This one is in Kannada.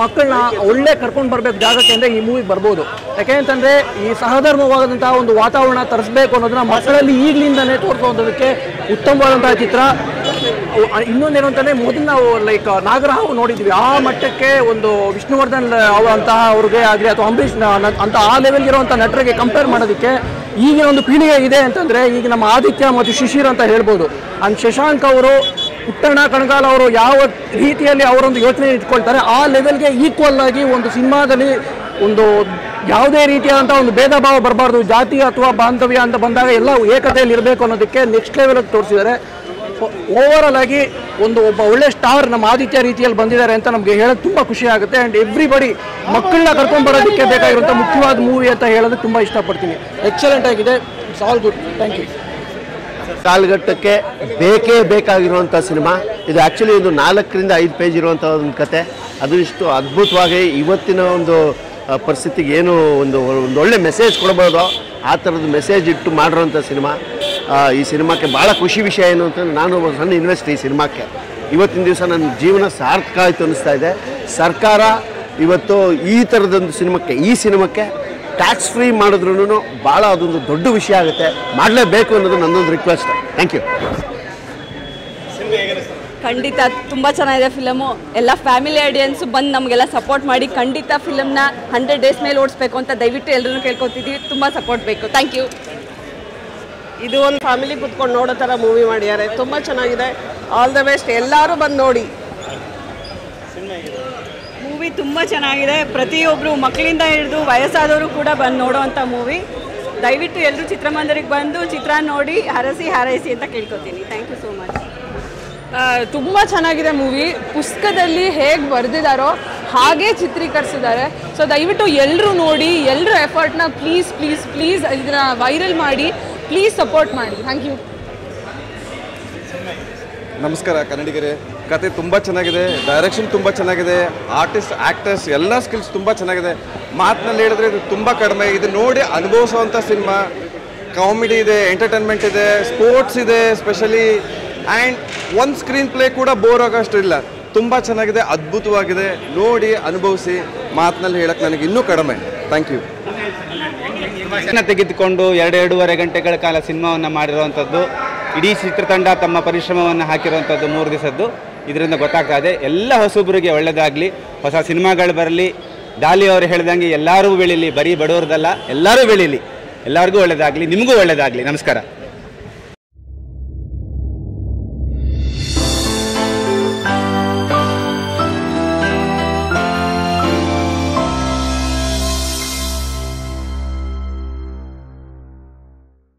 ಮಕ್ಕಳನ್ನ ಒಳ್ಳೆ ಕರ್ಕೊಂಡು ಬರ್ಬೇಕು ಜಾಗಕ್ಕೆ ಅಂದರೆ ಈ ಮೂವಿಗೆ ಬರ್ಬೋದು ಯಾಕೆಂತಂದರೆ ಈ ಸಹಧರ್ಮವಾದಂತಹ ಒಂದು ವಾತಾವರಣ ತರಿಸ್ಬೇಕು ಅನ್ನೋದನ್ನ ಮಕ್ಕಳಲ್ಲಿ ಈಗಲಿಂದನೇ ತೋರಿಸುವಂಥದಕ್ಕೆ ಉತ್ತಮವಾದಂತಹ ಚಿತ್ರ ಅವ್- ಇನ್ನೊಂದೇನು ಅಂತಂದರೆ ಮೊದಲು ನಾವು ಲೈಕ್ ನಾಗರಹಾವು ನೋಡಿದ್ವಿ ಆ ಮಟ್ಟಕ್ಕೆ ಒಂದು ವಿಷ್ಣುವರ್ಧನ್ ಅವರಂತಹ ಅವ್ರಿಗೆ ಆಗಲಿ ಅಥವಾ ಅಂಬರೀಷ್ ನ- ನ- ಅಂತ ಆ ಲೆವೆಲ್ಗೆ ಇರುವಂಥ ನಟರಿಗೆ ಕಂಪೇರ್ ಮಾಡೋದಕ್ಕೆ ಈಗಿನ ಒಂದು ಪೀಳಿಗೆ ಇದೆ ಅಂತಂದರೆ ಈಗ ನಮ್ಮ ಆದಿತ್ಯ ಮತ್ತು ಶಿಶಿರ್ ಅಂತ ಹೇಳ್ಬೋದು ಅಂಡ್ ಶಶಾಂಕ್ ಅವರು ಪುಟ್ಟಣ್ಣ ಕಣಗಾಲ್ ಅವರು ಯಾವ ರೀತಿಯಲ್ಲಿ ಅವರೊಂದು ಯೋಚನೆ ಇಟ್ಕೊಳ್ತಾರೆ ಆ ಲೆವೆಲ್ಗೆ ಈಕ್ವಲ್ ಆಗಿ ಒಂದು ಸಿನಿಮಾದಲ್ಲಿ ಒಂದು ಯಾವುದೇ ರೀತಿಯಾದಂಥ ಒಂದು ಭೇದ ಭಾವ ಬರಬಾರ್ದು ಜಾತಿ ಅಥವಾ ಬಾಂಧವ್ಯ ಅಂತ ಬಂದಾಗ ಎಲ್ಲ ಏಕತೆಯಲ್ಲಿ ಇರಬೇಕು ಅನ್ನೋದಕ್ಕೆ ನೆಕ್ಸ್ಟ್ ಲೆವೆಲ್ ತೋರಿಸಿದ್ದಾರೆ ಓವರಾಲ್ ಆಗಿ ಒಂದು ಒಬ್ಬ ಒಳ್ಳೆ ಸ್ಟಾರ್ ನಮ್ಮ ಆದಿತ್ಯ ರೀತಿಯಲ್ಲಿ ಬಂದಿದ್ದಾರೆ ಅಂತ ನಮಗೆ ಹೇಳೋದು ತುಂಬ ಖುಷಿ ಆಗುತ್ತೆ ಆ್ಯಂಡ್ ಎವ್ರಿಬಡಿ ಮಕ್ಕಳನ್ನ ಕರ್ಕೊಂಡು ಬರೋದಕ್ಕೆ ಬೇಕಾಗಿರುವಂಥ ಮುಖ್ಯವಾದ ಮೂವಿ ಅಂತ ಹೇಳೋದಕ್ಕೆ ತುಂಬ ಇಷ್ಟಪಡ್ತೀನಿ ಎಕ್ಸಲೆಂಟ್ ಆಗಿದೆ it's all good thank you ಕಾಲಘಟ್ಟಕ್ಕೆ ಬೇಕೇ ಬೇಕಾಗಿರುವಂಥ ಸಿನಿಮಾ ಇದು ಆ್ಯಕ್ಚುಲಿ ಒಂದು ನಾಲ್ಕರಿಂದ ಐದು ಪೇಜ್ ಇರುವಂಥ ಒಂದು ಕತೆ ಅದು ಇಷ್ಟು ಅದ್ಭುತವಾಗಿ ಇವತ್ತಿನ ಒಂದು ಆ, ಪರಿಸ್ಥಿತಿಗೆ ಏನು ಒಂದು ಒಂದು ಒಳ್ಳೆ ಮೆಸೇಜ್ ಕೊಡ್ಬೋದು ಆ ಥರದ ಮೆಸೇಜ್ ಇಟ್ಟು ಮಾಡಿರೋಂಥ ಸಿನಿಮಾ ಆ, ಈ ಸಿನಿಮಾಕ್ಕೆ ಭಾಳ ಖುಷಿ ವಿಷಯ ಏನು ಅಂತಂದ್ರೆ ನಾನು ಒಬ್ಬ ಸಣ್ಣ ಇನ್ವೆಸ್ಟ್ ಈ ಸಿನಿಮಾಕ್ಕೆ ಇವತ್ತಿನ ದಿವಸ ನನ್ನ ಜೀವನ ಸಾರ್ಥಕ ಆಯಿತು ಅನ್ನಿಸ್ತಾ ಇದೆ ಸರ್ಕಾರ ಇವತ್ತು ಈ ಥರದೊಂದು ಸಿನಿಮಾಕ್ಕೆ ಈ ಸಿನಿಮಾಕ್ಕೆ ಟ್ಯಾಕ್ಸ್ ಫ್ರೀ ಮಾಡಿದ್ರೂ ಭಾಳ ಅದೊಂದು ದೊಡ್ಡ ವಿಷಯ ಆಗುತ್ತೆ ಮಾಡಲೇಬೇಕು ಅನ್ನೋದು ನನ್ನೊಂದು ರಿಕ್ವೆಸ್ಟ್ ಥ್ಯಾಂಕ್ ಯು ಖಂಡಿತ ತುಂಬ ಚೆನ್ನಾಗಿದೆ ಫಿಲಮು ಎಲ್ಲ ಫ್ಯಾಮಿಲಿ ಆಡಿಯನ್ಸು ಬಂದು ನಮಗೆಲ್ಲ ಸಪೋರ್ಟ್ ಮಾಡಿ ಖಂಡಿತ ಫಿಲಮ್ನ ಹಂಡ್ರೆಡ್ ಡೇಸ್ ಮೇಲೆ ಓಡಿಸ್ಬೇಕು ಅಂತ ದಯವಿಟ್ಟು ಎಲ್ಲರೂ ಕೇಳ್ಕೊತಿದ್ದೀವಿ ತುಂಬ ಸಪೋರ್ಟ್ ಬೇಕು ಥ್ಯಾಂಕ್ ಯು ಇದು ಒಂದು ಫ್ಯಾಮಿಲಿ ಕುತ್ಕೊಂಡು ನೋಡೋ ಥರ ಮೂವಿ ಮಾಡಿದ್ದಾರೆ ತುಂಬ ಚೆನ್ನಾಗಿದೆ ಆಲ್ ದ ಬೆಸ್ಟ್ ಎಲ್ಲರೂ ಬಂದು ನೋಡಿ ಮೂವಿ ತುಂಬ ಚೆನ್ನಾಗಿದೆ ಪ್ರತಿಯೊಬ್ಬರು ಮಕ್ಕಳಿಂದ ಹಿಡಿದು ವಯಸ್ಸಾದವರು ಕೂಡ ಬಂದು ನೋಡೋವಂಥ ಮೂವಿ ದಯವಿಟ್ಟು ಎಲ್ಲರೂ ಚಿತ್ರಮಂದಿರಕ್ಕೆ ಬಂದು ಚಿತ್ರ ನೋಡಿ ಹರಸಿ ಹಾರೈಸಿ ಅಂತ ಕೇಳ್ಕೊತೀನಿ ಥ್ಯಾಂಕ್ ಯು ಸೋ ಮಚ್ ತುಂಬ ಚೆನ್ನಾಗಿದೆ ಮೂವಿ ಪುಸ್ತಕದಲ್ಲಿ ಹೇಗೆ ಬರೆದಿದ್ದಾರೋ ಹಾಗೇ ಚಿತ್ರೀಕರಿಸಿದ್ದಾರೆ ಸೊ ದಯವಿಟ್ಟು ಎಲ್ಲರೂ ನೋಡಿ ಎಲ್ಲರೂ ಎಫರ್ಟ್ನ ಪ್ಲೀಸ್ ಪ್ಲೀಸ್ ಪ್ಲೀಸ್ ಇದನ್ನ ವೈರಲ್ ಮಾಡಿ ಪ್ಲೀಸ್ ಸಪೋರ್ಟ್ ಮಾಡಿ ಥ್ಯಾಂಕ್ ಯು ನಮಸ್ಕಾರ ಕನ್ನಡಿಗರೇ ಕತೆ ತುಂಬ ಚೆನ್ನಾಗಿದೆ ಡೈರೆಕ್ಷನ್ ತುಂಬ ಚೆನ್ನಾಗಿದೆ ಆರ್ಟಿಸ್ಟ್ ಆ್ಯಕ್ಟರ್ಸ್ ಎಲ್ಲ ಸ್ಕಿಲ್ಸ್ ತುಂಬ ಚೆನ್ನಾಗಿದೆ ಮಾತಿನಲ್ಲಿ ಹೇಳಿದ್ರೆ ಇದು ತುಂಬ ಕಡಿಮೆ ಇದು ನೋಡಿ ಅನುಭವಿಸುವಂಥ ಸಿನಿಮಾ ಕಾಮಿಡಿ ಇದೆ ಎಂಟರ್ಟೈನ್ಮೆಂಟ್ ಇದೆ ಸ್ಪೋರ್ಟ್ಸ್ ಇದೆ ಸ್ಪೆಷಲಿ ಆ್ಯಂಡ್ ಒಂದು ಸ್ಕ್ರೀನ್ ಪ್ಲೇ ಕೂಡ ಬೋರ್ ಆಗೋಷ್ಟು ಇಲ್ಲ ತುಂಬ ಚೆನ್ನಾಗಿದೆ ಅದ್ಭುತವಾಗಿದೆ ನೋಡಿ ಅನುಭವಿಸಿ ಮಾತಿನಲ್ಲಿ ಹೇಳಕ್ಕೆ ನನಗೆ ಇನ್ನೂ ಕಡಿಮೆ ಥ್ಯಾಂಕ್ ಯು ತೆಗೆದುಕೊಂಡು ಎರಡು ಎರಡೂವರೆ ಗಂಟೆಗಳ ಕಾಲ ಸಿನಿಮಾವನ್ನು ಮಾಡಿರುವಂಥದ್ದು ಇಡೀ ಚಿತ್ರತಂಡ ತಮ್ಮ ಪರಿಶ್ರಮವನ್ನು ಹಾಕಿರುವಂಥದ್ದು ಮೂರು ದಿವಸದ್ದು ಇದರಿಂದ ಗೊತ್ತಾಗ್ತಾ ಇದೆ ಎಲ್ಲ ಹೊಸಬರಿಗೆ ಒಳ್ಳೆಯದಾಗಲಿ ಹೊಸ ಸಿನಿಮಾಗಳು ಬರಲಿ ಡಾಲಿ ಅವರು ಹೇಳ್ದಂಗೆ ಎಲ್ಲರೂ ಬೆಳೀಲಿ ಬರೀ ಬಡವ್ರದಲ್ಲ ಎಲ್ಲರೂ ಬೆಳೀಲಿ ಎಲ್ಲರಿಗೂ ಒಳ್ಳೆಯದಾಗಲಿ ನಿಮಗೂ ಒಳ್ಳೆಯದಾಗಲಿ ನಮಸ್ಕಾರ